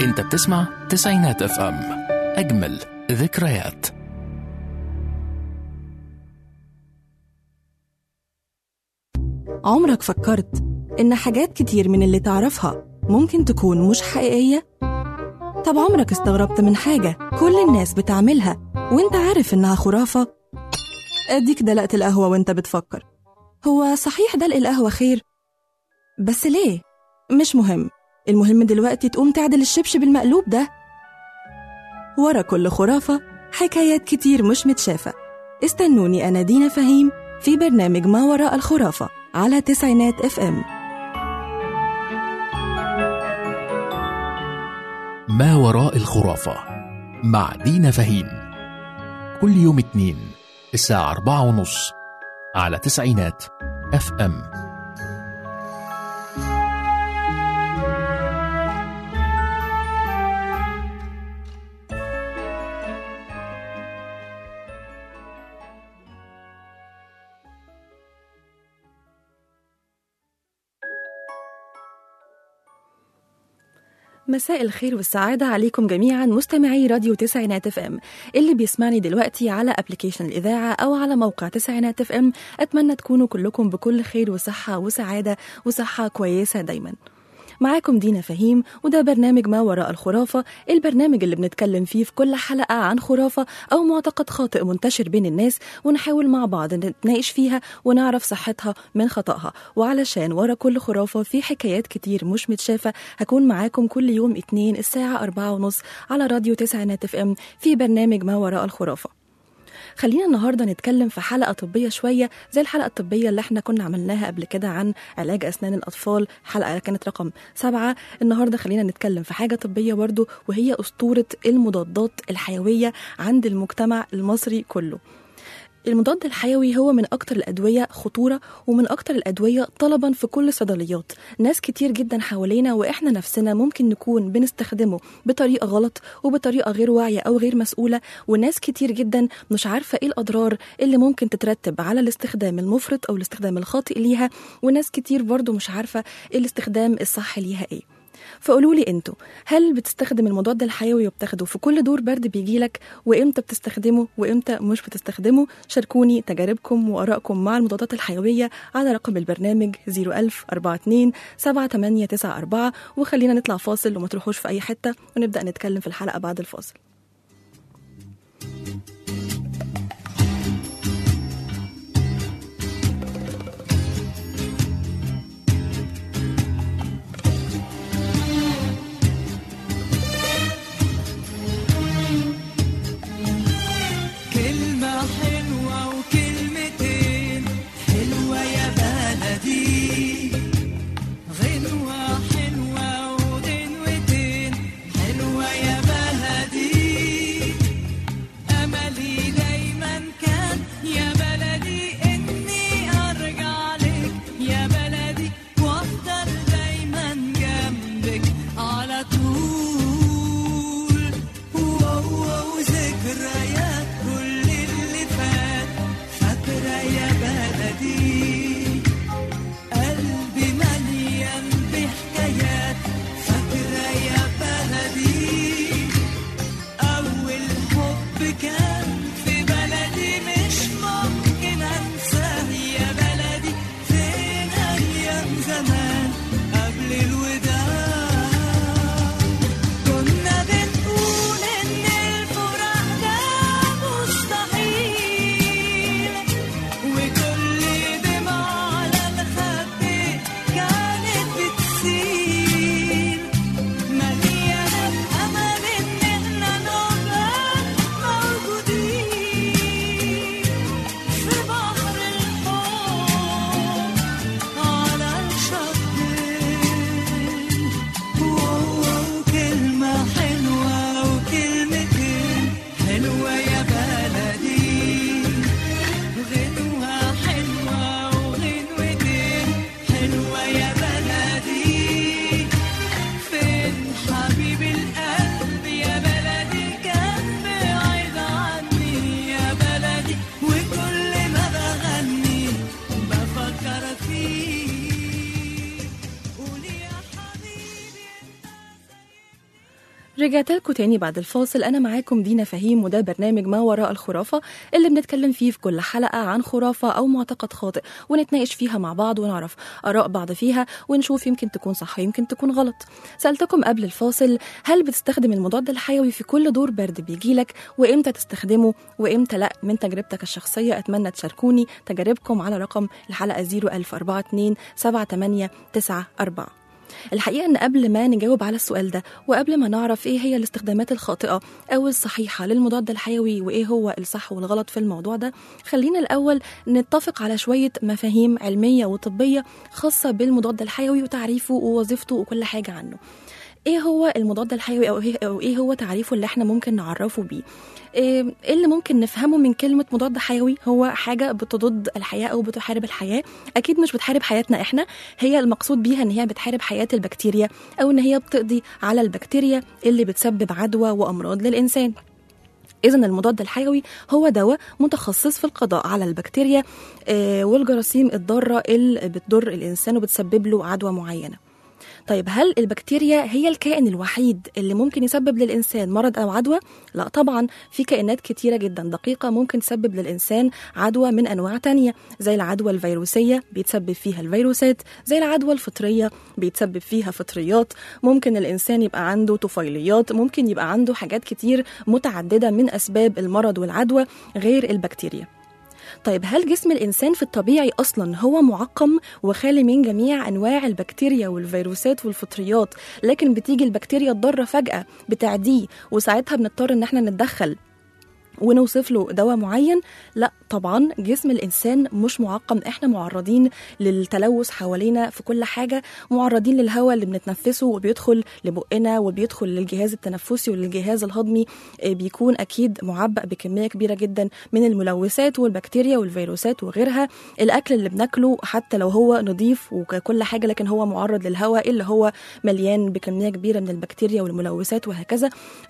انت بتسمع تسعينات اف ام اجمل ذكريات عمرك فكرت إن حاجات كتير من اللي تعرفها ممكن تكون مش حقيقية؟ طب عمرك استغربت من حاجة كل الناس بتعملها وانت عارف إنها خرافة؟ أديك دلقت القهوة وانت بتفكر هو صحيح دلق القهوة خير؟ بس ليه؟ مش مهم المهم دلوقتي تقوم تعدل الشبشب المقلوب ده ورا كل خرافة حكايات كتير مش متشافة استنوني أنا دينا فهيم في برنامج ما وراء الخرافة على تسعينات اف ام ما وراء الخرافة مع دينا فهيم كل يوم اثنين الساعة أربعة ونص على تسعينات اف ام مساء الخير والسعادة عليكم جميعا مستمعي راديو تسعينات اف ام اللي بيسمعني دلوقتي على ابلكيشن الإذاعة أو على موقع تسعينات اف ام أتمنى تكونوا كلكم بكل خير وصحة وسعادة وصحة كويسة دايما معاكم دينا فهيم وده برنامج ما وراء الخرافة البرنامج اللي بنتكلم فيه في كل حلقة عن خرافة أو معتقد خاطئ منتشر بين الناس ونحاول مع بعض نتناقش فيها ونعرف صحتها من خطأها وعلشان ورا كل خرافة في حكايات كتير مش متشافة هكون معاكم كل يوم اتنين الساعة أربعة ونص على راديو تسعينات اف ام في برنامج ما وراء الخرافة خلينا النهارده نتكلم في حلقه طبيه شويه زي الحلقه الطبيه اللي احنا كنا عملناها قبل كده عن علاج اسنان الاطفال حلقه كانت رقم سبعة النهارده خلينا نتكلم في حاجه طبيه برضو وهي اسطوره المضادات الحيويه عند المجتمع المصري كله المضاد الحيوي هو من أكتر الأدوية خطورة ومن أكتر الأدوية طلبا في كل الصيدليات ناس كتير جدا حوالينا وإحنا نفسنا ممكن نكون بنستخدمه بطريقة غلط وبطريقة غير واعية أو غير مسؤولة وناس كتير جدا مش عارفة إيه الأضرار اللي ممكن تترتب على الاستخدام المفرط أو الاستخدام الخاطئ ليها وناس كتير برضو مش عارفة الاستخدام الصح ليها إيه فقولوا لي انتوا هل بتستخدم المضاد الحيوي وبتاخده في كل دور برد بيجيلك وامتى بتستخدمه وامتى مش بتستخدمه شاركوني تجاربكم وارائكم مع المضادات الحيويه على رقم البرنامج 01042 7894 وخلينا نطلع فاصل وما تروحوش في اي حته ونبدا نتكلم في الحلقه بعد الفاصل كلمة حلوة وكلمتين حلوة يا بلدي غنوة حلوة وغنوتين حلوة يا بلدي أملي دايما كان يا بلدي إني أرجع لك يا بلدي وأفضل دايما جنبك على طول واو واو ذكريات كل اللي فات فاكرة يا بلدي قلبي مليان بحكايات فاكرة يا بلدي أول حب كان في بلدي مش ممكن أنساه يا بلدي فين أيام زمان قبل الوداع كنا بنقول إن الفراق ده مستحيل وكل دمعة على الخد كانت بتسيل مليانة بأمل إن إحنا نبقى موجودين في بحر الحب على الشطين واو كلمة حلوة وكلمتين حلوة يا بلدي غنوة حلوة وغنوتين حلوة يا بلدي فين حبيب القلب يا بلدي كان بعيد عني يا بلدي وكل ما بغني بفكر فيه قولي يا حبيبي رجعت لكم تاني بعد الفاصل أنا معاكم دينا فهيم وده برنامج ما وراء الخرافة اللي بنتكلم فيه في كل حلقة عن خرافة أو معتقد خاطئ ونتناقش فيها مع بعض ونعرف آراء بعض فيها ونشوف يمكن تكون صح يمكن تكون غلط سألتكم قبل الفاصل هل بتستخدم المضاد الحيوي في كل دور برد بيجيلك وإمتى تستخدمه وإمتى لأ من تجربتك الشخصية أتمنى تشاركوني تجاربكم على رقم الحلقة 01042 7894 الحقيقة إن قبل ما نجاوب على السؤال ده وقبل ما نعرف إيه هي الاستخدامات الخاطئة أو الصحيحة للمضاد الحيوي وإيه هو الصح والغلط في الموضوع ده خلينا الأول نتفق على شوية مفاهيم علمية وطبية خاصة بالمضاد الحيوي وتعريفه ووظيفته وكل حاجة عنه ايه هو المضاد الحيوي او ايه او ايه هو تعريفه اللي احنا ممكن نعرفه بيه ايه اللي ممكن نفهمه من كلمه مضاد حيوي هو حاجه بتضد الحياه او بتحارب الحياه اكيد مش بتحارب حياتنا احنا هي المقصود بيها ان هي بتحارب حياه البكتيريا او ان هي بتقضي على البكتيريا اللي بتسبب عدوى وامراض للانسان إذا المضاد الحيوي هو دواء متخصص في القضاء على البكتيريا آه، والجراثيم الضارة اللي بتضر الإنسان وبتسبب له عدوى معينة طيب هل البكتيريا هي الكائن الوحيد اللي ممكن يسبب للإنسان مرض أو عدوى؟ لا طبعا في كائنات كتيرة جدا دقيقة ممكن تسبب للإنسان عدوى من أنواع تانية زي العدوى الفيروسية بيتسبب فيها الفيروسات زي العدوى الفطرية بيتسبب فيها فطريات ممكن الإنسان يبقى عنده طفيليات ممكن يبقى عنده حاجات كتير متعددة من أسباب المرض والعدوى غير البكتيريا طيب هل جسم الإنسان في الطبيعي أصلا هو معقم وخالي من جميع أنواع البكتيريا والفيروسات والفطريات لكن بتيجي البكتيريا الضارة فجأة بتعديه وساعتها بنضطر إن احنا نتدخل ونوصف له دواء معين لا طبعا جسم الانسان مش معقم احنا معرضين للتلوث حوالينا في كل حاجه معرضين للهواء اللي بنتنفسه وبيدخل لبقنا وبيدخل للجهاز التنفسي وللجهاز الهضمي آه، بيكون اكيد معبأ بكميه كبيره جدا من الملوثات والبكتيريا والفيروسات وغيرها الاكل اللي بناكله حتى لو هو نظيف وكل حاجه لكن هو معرض للهواء اللي هو مليان بكميه كبيره من البكتيريا والملوثات وهكذا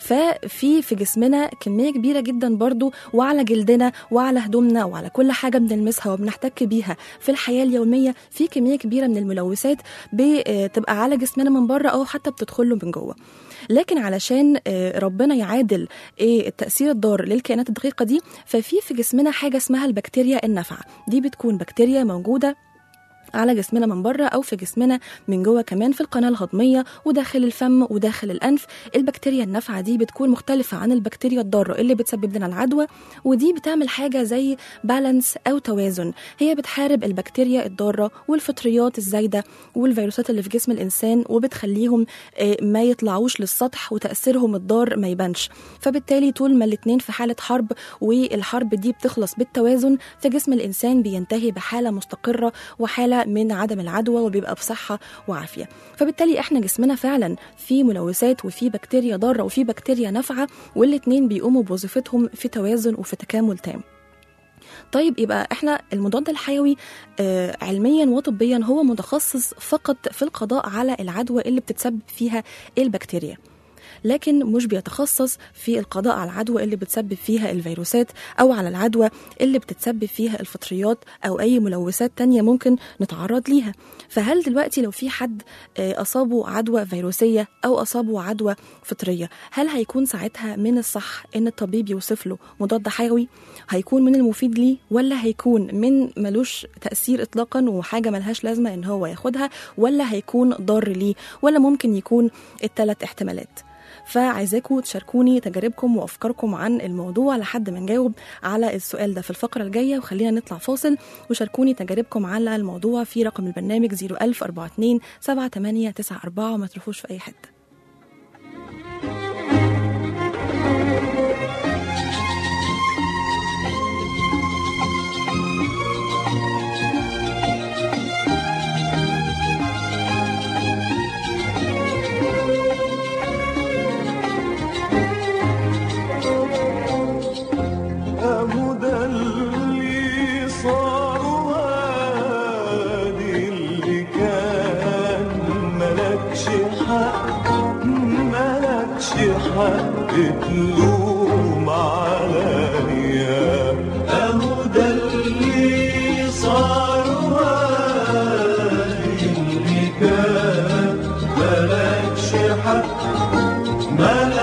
ففي في جسمنا كميه كبيره جدا برضو وعلى جلدنا وعلى هدومنا وعلى كل حاجه بنلمسها وبنحتك بيها في الحياه اليوميه في كميه كبيره من الملوثات بتبقى على جسمنا من بره او حتى بتدخله من جوه لكن علشان آه، ربنا يعادل ايه التاثير الضار للكائنات الدقيقه دي ففي في جسمنا حاجه اسمها البكتيريا النافعه دي بتكون بكتيريا موجوده على جسمنا من بره او في جسمنا من جوه كمان في القناه الهضميه وداخل الفم وداخل الانف البكتيريا النافعه دي بتكون مختلفه عن البكتيريا الضاره اللي بتسبب لنا العدوى ودي بتعمل حاجه زي بالانس او توازن هي بتحارب البكتيريا الضاره والفطريات الزايده والفيروسات اللي في جسم الانسان وبتخليهم آه، ما يطلعوش للسطح وتاثيرهم الضار ما يبانش فبالتالي طول ما الاتنين في حاله حرب والحرب دي بتخلص بالتوازن فجسم الانسان بينتهي بحاله مستقره وحاله من عدم العدوى وبيبقى بصحه وعافيه فبالتالي احنا جسمنا فعلا في ملوثات وفي بكتيريا ضاره وفي بكتيريا نافعه والاتنين بيقوموا بوظيفتهم في توازن وفي تكامل تام طيب يبقى احنا المضاد الحيوي آه علميا وطبيا هو متخصص فقط في القضاء على العدوى اللي بتتسبب فيها البكتيريا لكن مش بيتخصص في القضاء على العدوى اللي بتسبب فيها الفيروسات أو على العدوى اللي بتتسبب فيها الفطريات أو أي ملوثات تانية ممكن نتعرض ليها فهل دلوقتي لو في حد آه، أصابه عدوى فيروسية أو أصابه عدوى فطرية هل هيكون ساعتها من الصح إن الطبيب يوصف له مضاد حيوي هيكون من المفيد ليه ولا هيكون من ملوش تأثير إطلاقا وحاجة ملهاش لازمة إن هو ياخدها ولا هيكون ضار ليه ولا ممكن يكون الثلاث احتمالات فعايزاكم تشاركوني تجاربكم وافكاركم عن الموضوع لحد ما نجاوب على السؤال ده في الفقره الجايه وخلينا نطلع فاصل وشاركوني تجاربكم على الموضوع في رقم البرنامج 01042 7894 وما تروحوش في اي حته أهو ده اللي صار وادي اللي كان ملكش حق ملكش حق تلوم عليا أهو ده اللي صار وادي اللي كان ملكش حق ملكش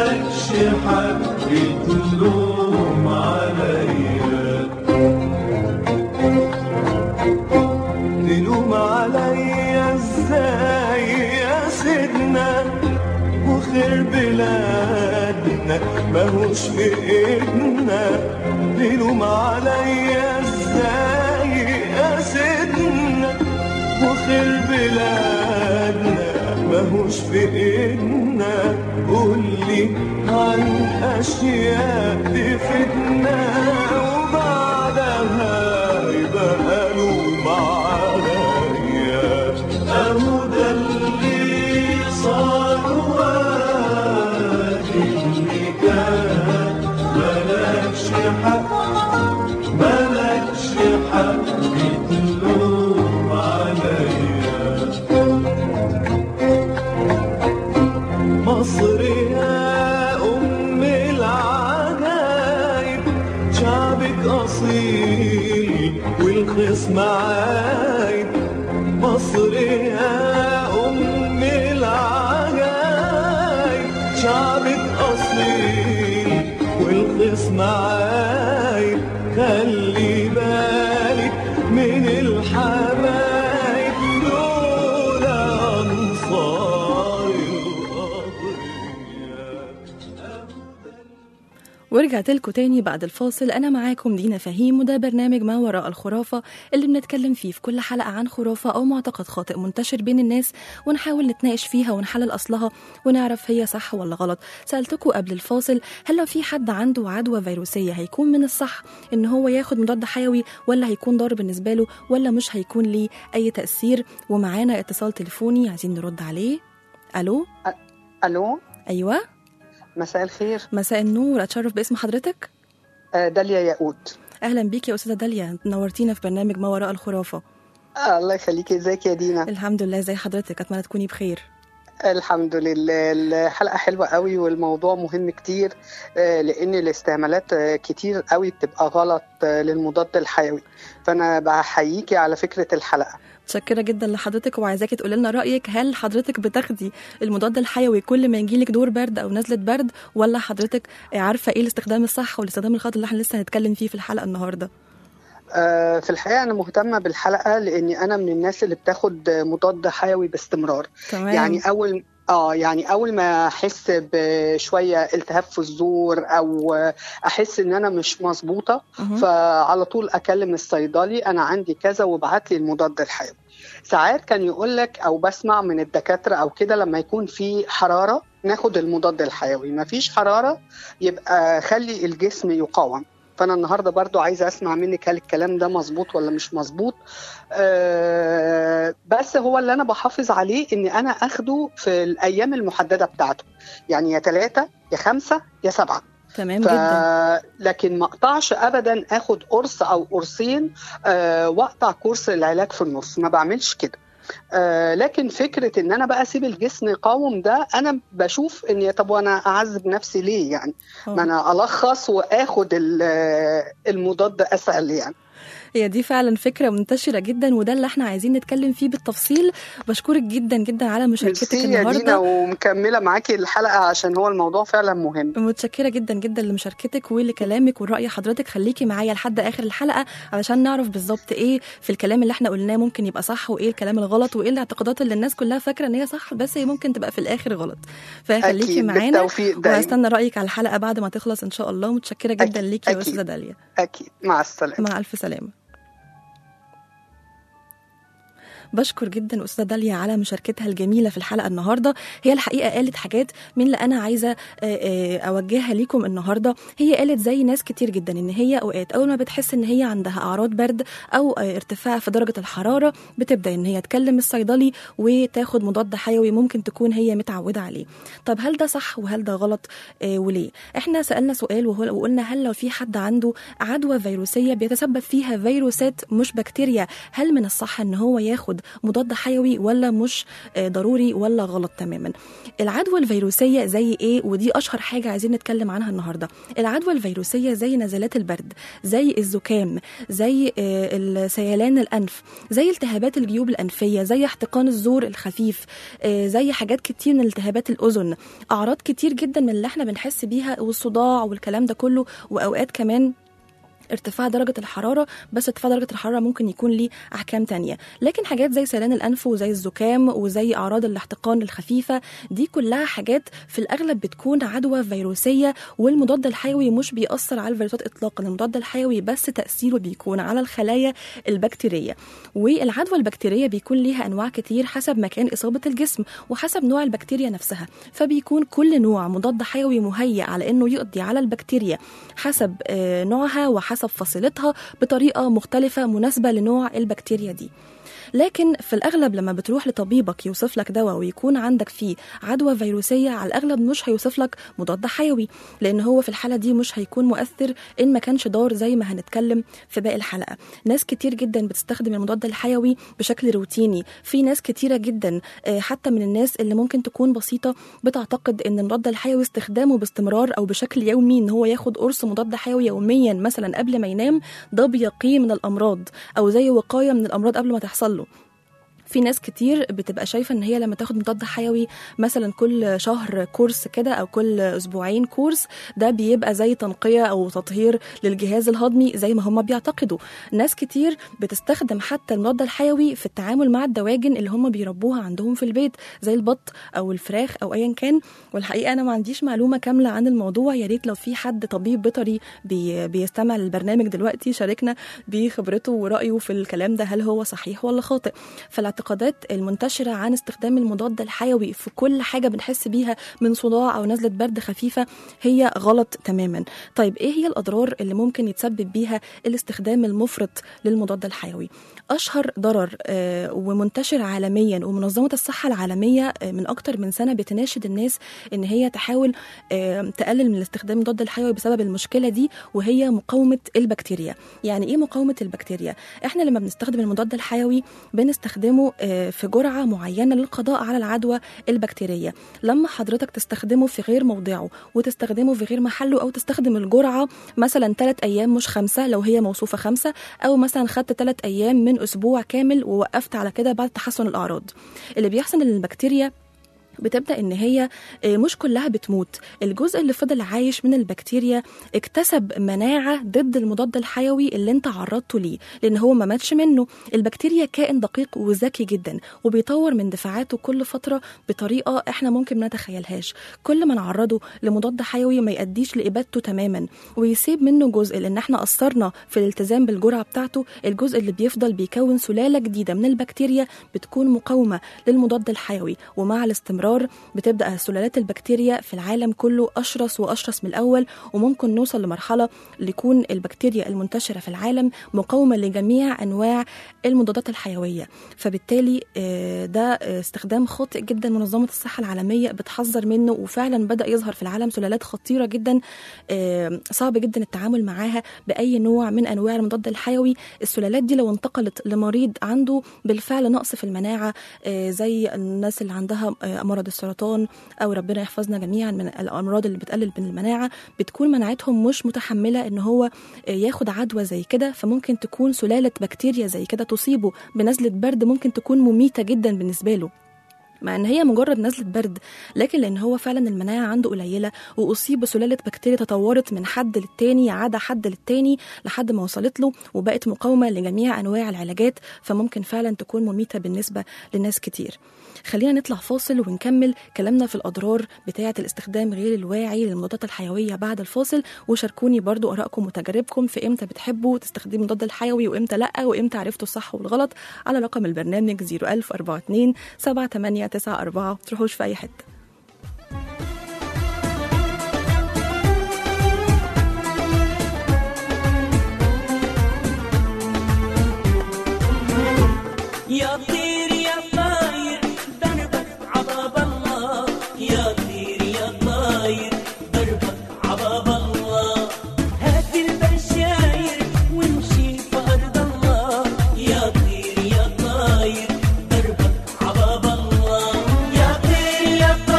سيدنا وخير بلادنا ماهوش في ايدنا تلوم عليا ازاي يا سيدنا وخير بلادنا ماهوش في ايدنا قولي عن اشياء تفيدنا وبعدها يبقى لوم عليا اهو ده اللي صار وادي اللي كان ملكش حق ملكش حق تلوم عليا مصر يا أم العجايب شعبك أصيل والخصم عايب مصر يا أم العجايب شعبك أصيل والخصم عايب خلي بالك من الحبايب دول أنصار الأضرية ورجعت لكم تاني بعد الفاصل أنا معاكم دينا فهيم وده برنامج ما وراء الخرافة اللي بنتكلم فيه في كل حلقة عن خرافة أو معتقد خاطئ منتشر بين الناس ونحاول نتناقش فيها ونحلل أصلها ونعرف هي صح ولا غلط سألتكم قبل الفاصل هل لو في حد عنده عدوى فيروسية هيكون من الصح إن هو ياخد مضاد حيوي ولا هيكون ضار بالنسبة له ولا مش هيكون ليه أي تأثير ومعانا اتصال تليفوني عايزين نرد عليه ألو الو أيوة مساء الخير مساء النور أتشرف باسم حضرتك آه، داليا ياقوت اهلا بيكي يا استاذه داليا نورتينا في برنامج ما وراء الخرافه آه، الله يخليكي ازيك يا دينا الحمد لله زي حضرتك اتمنى تكوني بخير الحمد لله الحلقه حلوه قوي والموضوع مهم كتير آه، لان الاستعمالات آه، كتير قوي بتبقى غلط آه، للمضاد الحيوي فانا بحييكي على فكره الحلقه متشكره جدا لحضرتك وعايزاكي تقولي لنا رايك هل حضرتك بتاخدي المضاد الحيوي كل ما يجيلك دور برد او نزله برد ولا حضرتك عارفه ايه الاستخدام الصح والاستخدام الخاطئ اللي احنا لسه هنتكلم فيه في الحلقه النهارده آه، في الحقيقه انا مهتمه بالحلقه لاني انا من الناس اللي بتاخد مضاد حيوي باستمرار تمام يعني اول اه يعني اول ما احس بشويه التهاب في الزور او احس ان انا مش مظبوطه مهم. فعلى طول اكلم الصيدلي انا عندي كذا وابعت لي المضاد الحيوي ساعات كان يقول لك او بسمع من الدكاتره او كده لما يكون في حراره ناخد المضاد الحيوي ما فيش حراره يبقى خلي الجسم يقاوم فانا النهارده برضو عايزه اسمع منك هل الكلام ده مظبوط ولا مش مظبوط أه بس هو اللي انا بحافظ عليه ان انا اخده في الايام المحدده بتاعته يعني يا ثلاثه يا خمسه يا سبعه تمام ف... جدا لكن ما اقطعش ابدا اخد قرص او قرصين أه واقطع كورس العلاج في النص ما بعملش كده آه لكن فكره ان انا بقى اسيب الجسم يقاوم ده انا بشوف ان طب وانا اعذب نفسي ليه يعني ما آه. انا الخص واخد ال- المضاد اسهل يعني هي دي فعلا فكره منتشره جدا وده اللي احنا عايزين نتكلم فيه بالتفصيل بشكرك جدا جدا على مشاركتك ميرسي يا دينا النهارده ومكمله معاكي الحلقه عشان هو الموضوع فعلا مهم متشكرة جدا جدا لمشاركتك ولكلامك ورأي حضرتك خليكي معايا لحد آخر الحلقة علشان نعرف بالظبط إيه في الكلام اللي احنا قلناه ممكن يبقى صح وإيه الكلام الغلط وإيه الاعتقادات اللي الناس كلها فاكرة إن هي صح بس هي ممكن تبقى في الآخر غلط فخليكي اكيد معانا بالتوفيق دايما وهستنى رأيك على الحلقة بعد ما تخلص إن شاء الله متشكرة جدا أكيد، ليكي يا أكيد. أستاذة داليا اكيد مع السلامه مع ألف سلامة بشكر جدا استاذه داليا على مشاركتها الجميله في الحلقه النهارده هي الحقيقه قالت حاجات من اللي انا عايزه آه، آه، اوجهها ليكم النهارده هي قالت زي ناس كتير جدا ان هي اوقات اول ما بتحس ان هي عندها اعراض برد او آه، ارتفاع في درجه الحراره بتبدا ان هي تكلم الصيدلي وتاخد مضاد حيوي ممكن تكون هي متعوده عليه طب هل ده صح وهل ده غلط آه، وليه احنا سالنا سؤال وهو- وقلنا هل لو في حد عنده عدوى فيروسيه بيتسبب فيها فيروسات مش بكتيريا هل من الصح ان هو ياخد مضاد حيوي ولا مش آه، ضروري ولا غلط تماما العدوى الفيروسيه زي ايه ودي اشهر حاجه عايزين نتكلم عنها النهارده العدوى الفيروسيه زي نزلات البرد زي الزكام زي آه، السيلان الانف زي التهابات الجيوب الانفيه زي احتقان الزور الخفيف آه، زي حاجات كتير من التهابات الاذن اعراض كتير جدا من اللي احنا بنحس بيها والصداع والكلام ده كله واوقات كمان ارتفاع درجه الحراره بس ارتفاع درجه الحراره ممكن يكون ليه احكام تانية لكن حاجات زي سيلان الانف وزي الزكام وزي اعراض الاحتقان الخفيفه دي كلها حاجات في الاغلب بتكون عدوى فيروسيه والمضاد الحيوي مش بيأثر على الفيروسات اطلاقا المضاد الحيوي بس تاثيره بيكون على الخلايا البكتيريه والعدوى البكتيريه بيكون ليها انواع كتير حسب مكان اصابه الجسم وحسب نوع البكتيريا نفسها فبيكون كل نوع مضاد حيوي مهيأ على انه يقضي على البكتيريا حسب آه، نوعها وحسب فصيلتها بطريقه مختلفه مناسبه لنوع البكتيريا دي لكن في الاغلب لما بتروح لطبيبك يوصف لك دواء ويكون عندك فيه عدوى فيروسيه على الاغلب مش هيوصف لك مضاد حيوي لان هو في الحاله دي مش هيكون مؤثر ان ما كانش ضار زي ما هنتكلم في باقي الحلقه ناس كتير جدا بتستخدم المضاد الحيوي بشكل روتيني في ناس كتيره جدا آه، حتى من الناس اللي ممكن تكون بسيطه بتعتقد ان المضاد الحيوي استخدامه باستمرار او بشكل يومي ان هو ياخد قرص مضاد حيوي يوميا مثلا قبل ما ينام ده بيقيه من الامراض او زي وقايه من الامراض قبل ما تحصل له في ناس كتير بتبقى شايفه ان هي لما تاخد مضاد حيوي مثلا كل شهر كورس كده او كل اسبوعين كورس ده بيبقى زي تنقيه او تطهير للجهاز الهضمي زي ما هم بيعتقدوا ناس كتير بتستخدم حتى المضاد الحيوي في التعامل مع الدواجن اللي هم بيربوها عندهم في البيت زي البط او الفراخ او ايا كان والحقيقه انا ما عنديش معلومه كامله عن الموضوع يا ريت لو في حد طبيب بيطري بي بيستمع للبرنامج دلوقتي شاركنا بخبرته ورايه في الكلام ده هل هو صحيح ولا خاطئ فالاعتقادات المنتشره عن استخدام المضاد الحيوي في كل حاجه بنحس بيها من صداع او نزله برد خفيفه هي غلط تماما طيب ايه هي الاضرار اللي ممكن يتسبب بيها الاستخدام المفرط للمضاد الحيوي اشهر ضرر آه، ومنتشر عالميا ومنظمه الصحه العالميه آه، من اكتر من سنه بتناشد الناس ان هي تحاول آه، تقلل من استخدام المضاد الحيوي بسبب المشكله دي وهي مقاومه البكتيريا يعني ايه مقاومه البكتيريا احنا لما بنستخدم المضاد الحيوي بنستخدمه آه، في جرعه معينه للقضاء على العدوى البكتيريه لما حضرتك تستخدمه في غير موضعه وتستخدمه في غير محله او تستخدم الجرعه مثلا ثلاث ايام مش خمسه لو هي موصوفه خمسه او مثلا خدت ثلاث ايام من اسبوع كامل ووقفت على كده بعد تحسن الاعراض اللي بيحصل ان البكتيريا بتبدا ان هي آه، مش كلها بتموت الجزء اللي فضل عايش من البكتيريا اكتسب مناعه ضد المضاد الحيوي اللي انت عرضته ليه لان هو ما ماتش منه البكتيريا كائن دقيق وذكي جدا وبيطور من دفاعاته كل فتره بطريقه احنا ممكن ما نتخيلهاش كل ما نعرضه لمضاد حيوي ما يأديش لابادته تماما ويسيب منه جزء لان احنا قصرنا في الالتزام بالجرعه بتاعته الجزء اللي بيفضل بيكون سلاله جديده من البكتيريا بتكون مقاومه للمضاد الحيوي ومع الاستمرار بتبدا سلالات البكتيريا في العالم كله اشرس واشرس من الاول وممكن نوصل لمرحله ليكون البكتيريا المنتشره في العالم مقاومه لجميع انواع المضادات الحيويه فبالتالي آه، ده آه، استخدام خاطئ جدا منظمه الصحه العالميه بتحذر منه وفعلا بدا يظهر في العالم سلالات خطيره جدا آه، صعب جدا التعامل معاها باي نوع من انواع المضاد الحيوي السلالات دي لو انتقلت لمريض عنده بالفعل نقص في المناعه آه، زي الناس اللي عندها آه، مرض السرطان او ربنا يحفظنا جميعا من الامراض اللي بتقلل من المناعه بتكون مناعتهم مش متحمله ان هو آه، ياخد عدوى زي كده فممكن تكون سلاله بكتيريا زي كده تصيبه بنزله برد ممكن تكون مميته جدا بالنسبه له مع ان هي مجرد نزله برد لكن لان هو فعلا المناعه عنده قليله واصيب بسلاله بكتيريا تطورت من حد للتاني عدا حد للتاني لحد ما وصلت له وبقت مقاومه لجميع انواع العلاجات فممكن فعلا تكون مميته بالنسبه لناس كتير خلينا نطلع فاصل ونكمل كلامنا في الاضرار بتاعه الاستخدام غير الواعي للمضادات الحيويه بعد الفاصل وشاركوني برضو ارائكم وتجاربكم في امتى بتحبوا تستخدموا المضاد الحيوي وامتى لا وامتى عرفتوا الصح والغلط على رقم البرنامج 01042 7894 تروحوش في اي حته يا طير يا طاير دربك عباب الله يا طير يا طاير دربك عباب الله هات البشاير وامشي في ارض الله يا طير يا طاير دربك عباب الله يا طير يا طاير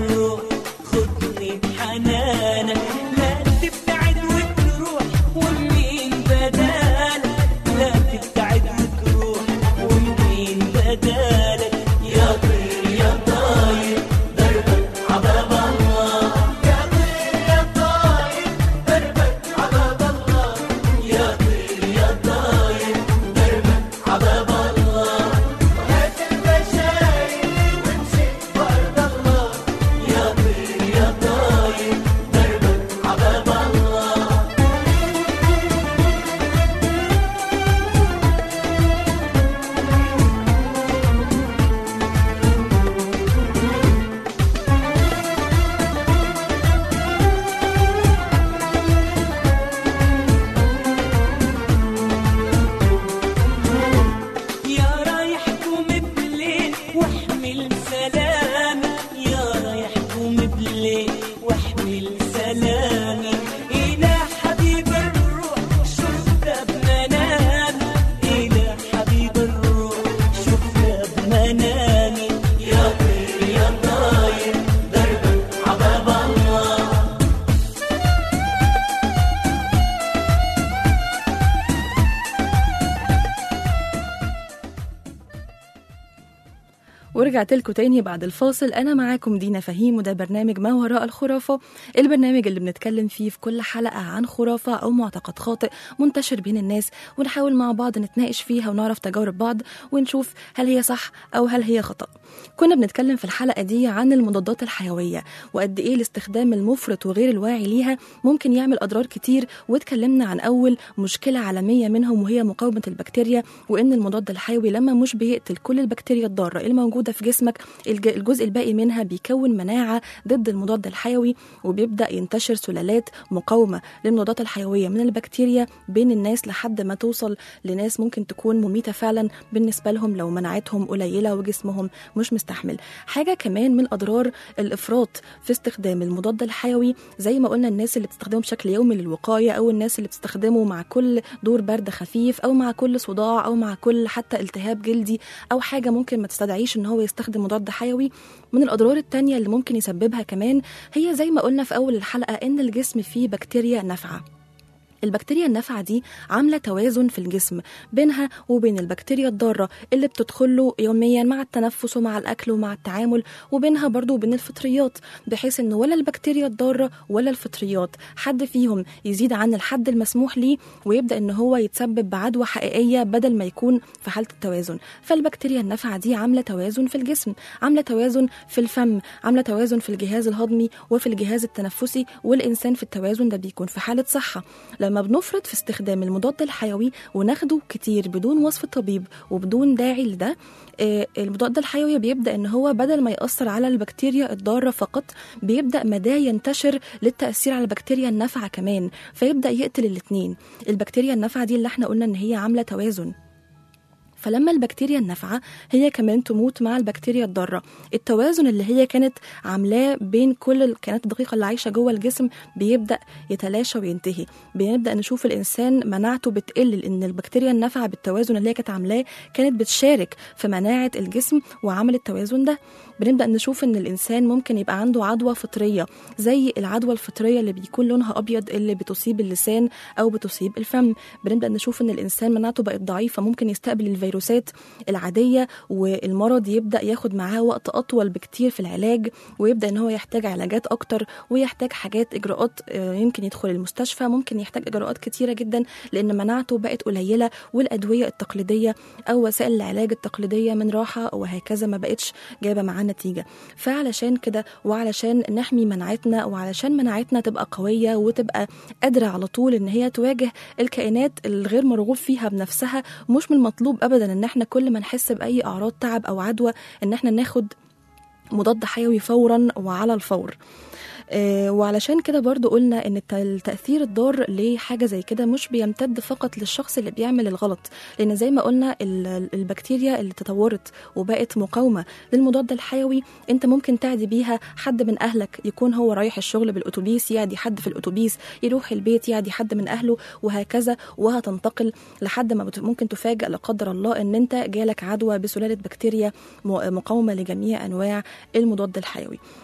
الروح خدني بحنانك لا تبتعد وتروح ومين بدالك لا تبتعد وتروح ومين بدالك يا طير يا طاير دربك عباب الله يا طير يا طاير دربك عباب الله يا طير يا طاير دربك عباب الله هات البشاير وامشي بأرض الله يا طير يا طاير دربك عباب الله يا رايح قوم بليل واحمل سلامي يا رايح قوم بليل واحمل سلامي إلى حبيب الروح شفته بمنامي إلى حبيب الروح شفته بمنامي يا طير يا طاير دربك عباب الله ورجعت لكم تاني بعد الفاصل انا معاكم دينا فهيم وده برنامج ما وراء الخرافه البرنامج اللي بنتكلم فيه في كل حلقه عن خرافه او معتقد خاطئ منتشر بين الناس ونحاول مع بعض نتناقش فيها ونعرف تجارب بعض ونشوف هل هي صح او هل هي خطا كنا بنتكلم في الحلقه دي عن المضادات الحيويه وقد ايه الاستخدام المفرط وغير الواعي ليها ممكن يعمل اضرار كتير واتكلمنا عن اول مشكله عالميه منهم وهي مقاومه البكتيريا وان المضاد الحيوي لما مش بيقتل كل البكتيريا الضاره الموجوده في جسمك الج- الجزء الباقي منها بيكون مناعه ضد المضاد الحيوي وبيبدا ينتشر سلالات مقاومه للمضادات الحيويه من البكتيريا بين الناس لحد ما توصل لناس ممكن تكون مميته فعلا بالنسبه لهم لو مناعتهم قليله وجسمهم مش مستحمل حاجه كمان من اضرار الافراط في استخدام المضاد الحيوي زي ما قلنا الناس اللي بتستخدمه بشكل يومي للوقايه او الناس اللي بتستخدمه مع كل دور برد خفيف او مع كل صداع او مع كل حتى التهاب جلدي او حاجه ممكن ما تستدعيش ان هو يستخدم مضاد حيوي من الاضرار التانية اللي ممكن يسببها كمان هي زي ما قلنا في اول الحلقه ان الجسم فيه بكتيريا نافعه البكتيريا النافعة دي عاملة توازن في الجسم بينها وبين البكتيريا الضارة اللي بتدخله يوميا مع التنفس ومع الأكل ومع التعامل وبينها برضو وبين الفطريات بحيث إن ولا البكتيريا الضارة ولا الفطريات حد فيهم يزيد عن الحد المسموح ليه ويبدأ إن هو يتسبب بعدوى حقيقية بدل ما يكون في حالة التوازن فالبكتيريا النافعة دي عاملة توازن في الجسم عاملة توازن في الفم عاملة توازن في الجهاز الهضمي وفي الجهاز التنفسي والإنسان في التوازن ده بيكون في حالة صحة لما بنفرط في استخدام المضاد الحيوي وناخده كتير بدون وصف طبيب وبدون داعي لده آه، المضاد الحيوي بيبدا ان هو بدل ما ياثر على البكتيريا الضاره فقط بيبدا مداه ينتشر للتاثير على البكتيريا النافعه كمان فيبدا يقتل الاثنين البكتيريا النافعه دي اللي احنا قلنا ان هي عامله توازن فلما البكتيريا النافعة هي كمان تموت مع البكتيريا الضارة التوازن اللي هي كانت عاملاه بين كل الكائنات الدقيقة اللي عايشة جوه الجسم بيبدأ يتلاشى وينتهي بنبدأ نشوف الإنسان مناعته بتقل لأن البكتيريا النافعة بالتوازن اللي هي كانت عاملاه كانت بتشارك في مناعة الجسم وعمل التوازن ده بنبدأ نشوف إن الإنسان ممكن يبقى عنده عدوى فطرية زي العدوى الفطرية اللي بيكون لونها أبيض اللي بتصيب اللسان أو بتصيب الفم بنبدأ نشوف إن الإنسان مناعته بقت ضعيفة ممكن يستقبل الفيروسات العادية والمرض يبدأ ياخد معاه وقت أطول بكتير في العلاج ويبدأ إن هو يحتاج علاجات أكتر ويحتاج حاجات إجراءات آه، يمكن يدخل المستشفى ممكن يحتاج إجراءات كتيرة جدا لأن مناعته بقت قليلة والأدوية التقليدية أو وسائل العلاج التقليدية من راحة وهكذا ما بقتش جايبة معاه نتيجة فعلشان كده وعلشان نحمي مناعتنا وعلشان مناعتنا تبقى قوية وتبقى قادرة على طول إن هي تواجه الكائنات الغير مرغوب فيها بنفسها مش من المطلوب أبدا إن احنا كل ما نحس بأي أعراض تعب أو عدوى إن احنا ناخد مضاد حيوي فورا وعلى الفور آه، وعلشان كده برضو قلنا ان الت- التاثير الضار لحاجه زي كده مش بيمتد فقط للشخص اللي بيعمل الغلط لان زي ما قلنا ال- البكتيريا اللي تطورت وبقت مقاومه للمضاد الحيوي انت ممكن تعدي بيها حد من اهلك يكون هو رايح الشغل بالاتوبيس يعدي حد في الاتوبيس يروح البيت يعدي حد من اهله وهكذا وهتنتقل لحد ما بت- ممكن تفاجئ لا قدر الله ان انت جالك عدوى بسلاله بكتيريا م- مقاومه لجميع انواع المضاد الحيوي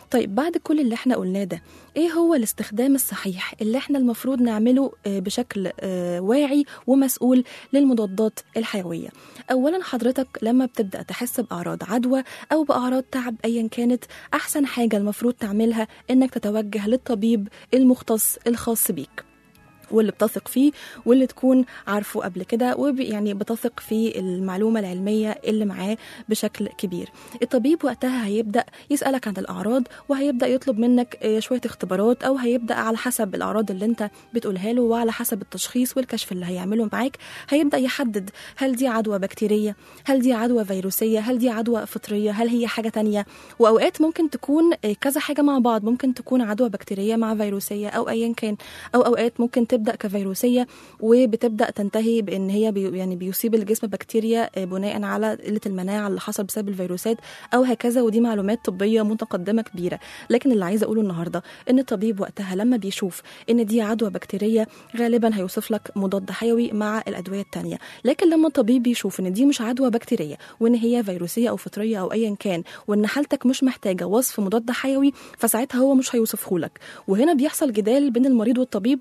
طيب بعد كل اللي احنا قلناه ده ايه هو الاستخدام الصحيح اللي احنا المفروض نعمله آه، بشكل آه، واعي ومسؤول للمضادات الحيويه اولا حضرتك لما بتبدا تحس باعراض عدوى او باعراض تعب ايا كانت احسن حاجه المفروض تعملها انك تتوجه للطبيب المختص الخاص بيك واللي بتثق فيه واللي تكون عارفه قبل كده ويعني بتثق في المعلومة العلمية اللي معاه بشكل كبير الطبيب وقتها هيبدأ يسألك عن الأعراض وهيبدأ يطلب منك آه، شوية اختبارات أو هيبدأ على حسب الأعراض اللي انت بتقولها له وعلى حسب التشخيص والكشف اللي هيعمله معاك هيبدأ يحدد هل دي عدوى بكتيرية هل دي عدوى فيروسية هل دي عدوى فطرية هل هي حاجة تانية وأوقات ممكن تكون آه، كذا حاجة مع بعض ممكن تكون عدوى بكتيرية مع فيروسية أو أيا كان أو أوقات ممكن تبدأ كفيروسية وبتبدأ تنتهي بأن هي بي يعني بيصيب الجسم بكتيريا آه، بناء على قلة المناعة اللي حصل بسبب الفيروسات أو هكذا ودي معلومات طبية متقدمة كبيرة لكن اللي عايزة أقوله النهاردة إن الطبيب وقتها لما بيشوف إن دي عدوى بكتيرية غالبا هيوصف لك مضاد حيوي مع الأدوية التانية لكن لما الطبيب بيشوف إن دي مش عدوى بكتيرية وإن هي فيروسية أو فطرية أو أيا كان وإن حالتك مش محتاجة وصف مضاد حيوي فساعتها هو مش هيوصفه لك وهنا بيحصل جدال بين المريض والطبيب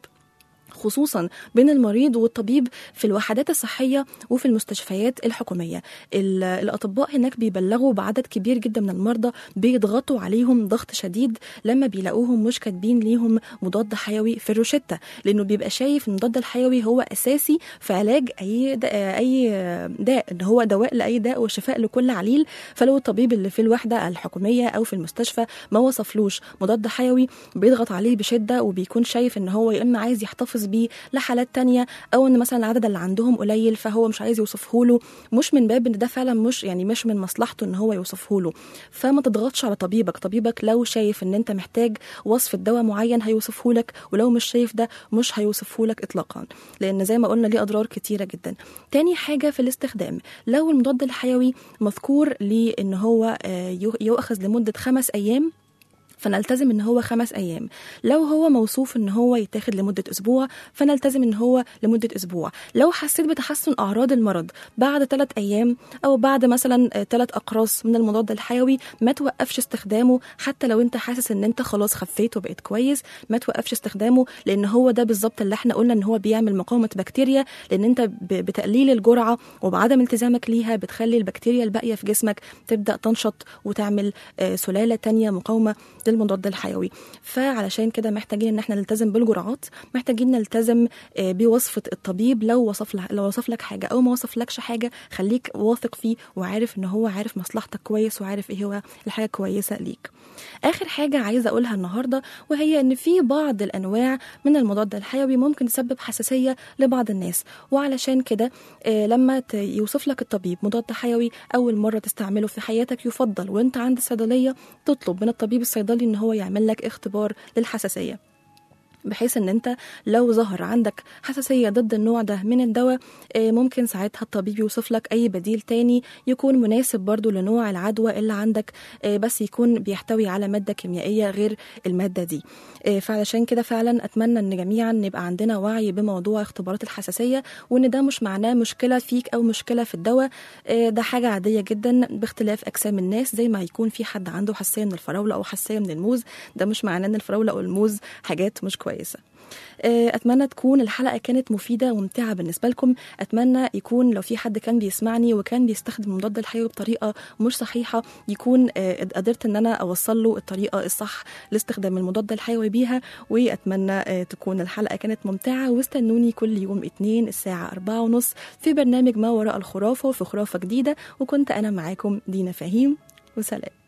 خصوصا بين المريض والطبيب في الوحدات الصحية وفي المستشفيات الحكومية ال- الأطباء هناك بيبلغوا بعدد كبير جدا من المرضى بيضغطوا عليهم ضغط شديد لما بيلاقوهم مش كاتبين ليهم مضاد حيوي في الروشتة لأنه بيبقى شايف المضاد الحيوي هو أساسي في علاج أي د- أي داء إن هو دواء لأي داء وشفاء لكل عليل فلو الطبيب اللي في الوحدة الحكومية أو في المستشفى ما وصفلوش مضاد حيوي بيضغط عليه بشدة وبيكون شايف إن هو يا إما عايز يحتفظ بيه لحالات تانية أو إن مثلا العدد اللي عندهم قليل فهو مش عايز يوصفه له مش من باب إن ده فعلا مش يعني مش من مصلحته إن هو يوصفه له فما تضغطش على طبيبك طبيبك لو شايف إن أنت محتاج وصف الدواء معين هيوصفه لك ولو مش شايف ده مش هيوصفه لك إطلاقا لأن زي ما قلنا ليه أضرار كتيرة جدا تاني حاجة في الاستخدام لو المضاد الحيوي مذكور ليه إن هو آه، يو- يؤخذ لمدة خمس أيام فنلتزم ان هو خمس ايام لو هو موصوف ان هو يتاخد لمده اسبوع فنلتزم ان هو لمده اسبوع لو حسيت بتحسن اعراض المرض بعد ثلاث ايام او بعد مثلا ثلاث اقراص من المضاد الحيوي ما توقفش استخدامه حتى لو انت حاسس ان انت خلاص خفيت وبقيت كويس ما توقفش استخدامه لان هو ده بالظبط اللي احنا قلنا ان هو بيعمل مقاومه بكتيريا لان انت ب- بتقليل الجرعه وبعدم التزامك ليها بتخلي البكتيريا الباقيه في جسمك تبدا تنشط وتعمل آه، سلاله تانية مقاومه للمضاد الحيوي فعلشان كده محتاجين ان احنا نلتزم بالجرعات محتاجين نلتزم آه، بوصفه الطبيب لو وصف لك لو وصف لك حاجه او ما وصفلكش حاجه خليك واثق فيه وعارف ان هو عارف مصلحتك كويس وعارف ايه هو الحاجه كويسه ليك اخر حاجه عايزه اقولها النهارده وهي ان في بعض الانواع من المضاد الحيوي ممكن تسبب حساسيه لبعض الناس وعلشان كده آه، لما ت- يوصف لك الطبيب مضاد حيوي اول مره تستعمله في حياتك يفضل وانت عند الصيدليه تطلب من الطبيب الصيدلي ان هو يعمل لك اختبار للحساسيه بحيث ان انت لو ظهر عندك حساسيه ضد النوع ده من الدواء آه، ممكن ساعتها الطبيب يوصف لك اي بديل تاني يكون مناسب برضو لنوع العدوى اللي عندك آه، بس يكون بيحتوي على ماده كيميائيه غير الماده دي آه، فعلشان كده فعلا اتمنى ان جميعا نبقى عندنا وعي بموضوع اختبارات الحساسيه وان ده مش معناه مشكله فيك او مشكله في الدواء آه، ده حاجه عاديه جدا باختلاف اجسام الناس زي ما يكون في حد عنده حساسيه من الفراوله او حساسيه من الموز ده مش معناه ان الفراوله او الموز حاجات مش كويسه آه، اتمنى تكون الحلقه كانت مفيده وممتعه بالنسبه لكم اتمنى يكون لو في حد كان بيسمعني وكان بيستخدم المضاد الحيوي بطريقه مش صحيحه يكون آه، قدرت ان انا اوصل له الطريقه الصح لاستخدام المضاد الحيوي بيها واتمنى آه، تكون الحلقه كانت ممتعه واستنوني كل يوم اثنين الساعه أربعة ونص في برنامج ما وراء الخرافه وفي خرافه جديده وكنت انا معاكم دينا فهيم وسلام